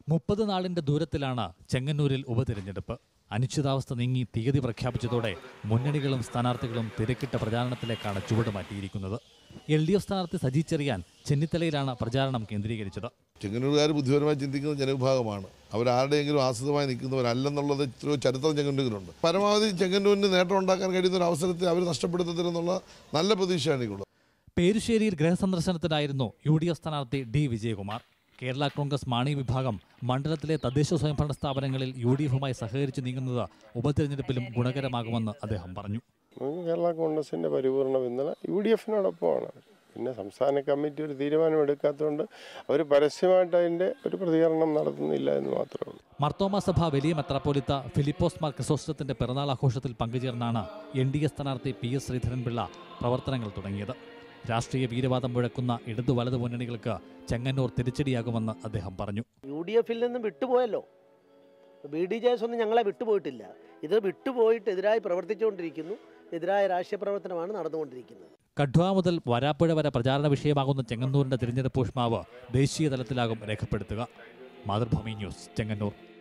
മുപ്പത് നാളിന്റെ ദൂരത്തിലാണ് ചെങ്ങന്നൂരിൽ ഉപതിരഞ്ഞെടുപ്പ് അനിശ്ചിതാവസ്ഥ നീങ്ങി തീയതി പ്രഖ്യാപിച്ചതോടെ മുന്നണികളും സ്ഥാനാർത്ഥികളും തിരക്കിട്ട പ്രചാരണത്തിലേക്കാണ് ചുവട് മാറ്റിയിരിക്കുന്നത് എൽ ഡി എഫ് സ്ഥാനാർത്ഥി സജി ചെറിയാൻ ചെന്നിത്തലയിലാണ് പ്രചാരണം കേന്ദ്രീകരിച്ചത് ചെങ്ങന്നൂരുകാർ ബുദ്ധിപരമായി ചിന്തിക്കുന്ന ജനവിഭാഗമാണ് അവരാരുടെയെങ്കിലും ആശ്രിതമായി നിൽക്കുന്നവരല്ലെന്നുള്ളത് ഇത്രയോ ചരിത്രം ചെങ്ങന്നൂരിനുണ്ട് പരമാവധി ചെങ്ങന്നൂരിന് നേട്ടം ഉണ്ടാക്കാൻ കഴിയുന്ന ഒരു അവസരത്തെ അവർ നഷ്ടപ്പെടുത്തരുതെന്നുള്ള നല്ല പ്രതീക്ഷയാണ് എനിക്കുള്ളത് പേരുശ്ശേരിയിൽ ഗൃഹസന്ദർശനത്തിനായിരുന്നു യു ഡി എഫ് സ്ഥാനാർത്ഥി ഡി വിജയകുമാർ കേരള കോൺഗ്രസ് മാണി വിഭാഗം മണ്ഡലത്തിലെ തദ്ദേശ സ്വയംഭരണ സ്ഥാപനങ്ങളിൽ യു ഡി എഫുമായി സഹകരിച്ച് നീങ്ങുന്നത് ഉപതെരഞ്ഞെടുപ്പിലും ഗുണകരമാകുമെന്ന് അദ്ദേഹം പറഞ്ഞു നമുക്ക് കേരള കോൺഗ്രസിൻ്റെ പരിപൂർണ പിന്തുണ യു ഡി എഫിനോടൊപ്പമാണ് പിന്നെ സംസ്ഥാന കമ്മിറ്റി ഒരു തീരുമാനം എടുക്കാത്തതുകൊണ്ട് അവർ പരസ്യമായിട്ട് അതിൻ്റെ ഒരു പ്രതികരണം നടത്തുന്നില്ല എന്ന് മാത്രമേ ഉള്ളൂ മർത്തോമ സഭ വലിയ മെത്രാപ്പോലിത്ത ഫിലിപ്പോസ് മാർ ക്രിസോസ്റ്റത്തിന്റെ പിറന്നാൾ ആഘോഷത്തിൽ പങ്കുചേർന്നാണ് എൻ ഡി എ സ്ഥാനാർത്ഥി പി എസ് ശ്രീധരൻപിള്ള പ്രവർത്തനങ്ങൾ തുടങ്ങിയത് രാഷ്ട്രീയ വീരവാദം മുഴക്കുന്ന ഇടതു വലതു മുന്നണികൾക്ക് ചെങ്ങന്നൂർ തിരിച്ചടിയാകുമെന്ന് അദ്ദേഹം പറഞ്ഞു യു ഡി എഫിൽ നിന്ന് വിട്ടുപോയല്ലോ ബി ഡി ജെ എസ് ഒന്നും ഞങ്ങളെ വിട്ടുപോയിട്ടില്ല ഇത് വിട്ടുപോയിട്ട് എതിരായി പ്രവർത്തിച്ചുകൊണ്ടിരിക്കുന്നു എതിരായ രാഷ്ട്രീയ പ്രവർത്തനമാണ് നടന്നുകൊണ്ടിരിക്കുന്നത് കഡ്വ മുതൽ വരാപ്പുഴ വരെ പ്രചാരണ വിഷയമാകുന്ന ചെങ്ങന്നൂരിന്റെ തിരഞ്ഞെടുപ്പ് ഊഷ്മാവ് ദേശീയ തലത്തിലാകും രേഖപ്പെടുത്തുക മാതൃഭൂമി ന്യൂസ് ചെങ്ങന്നൂർ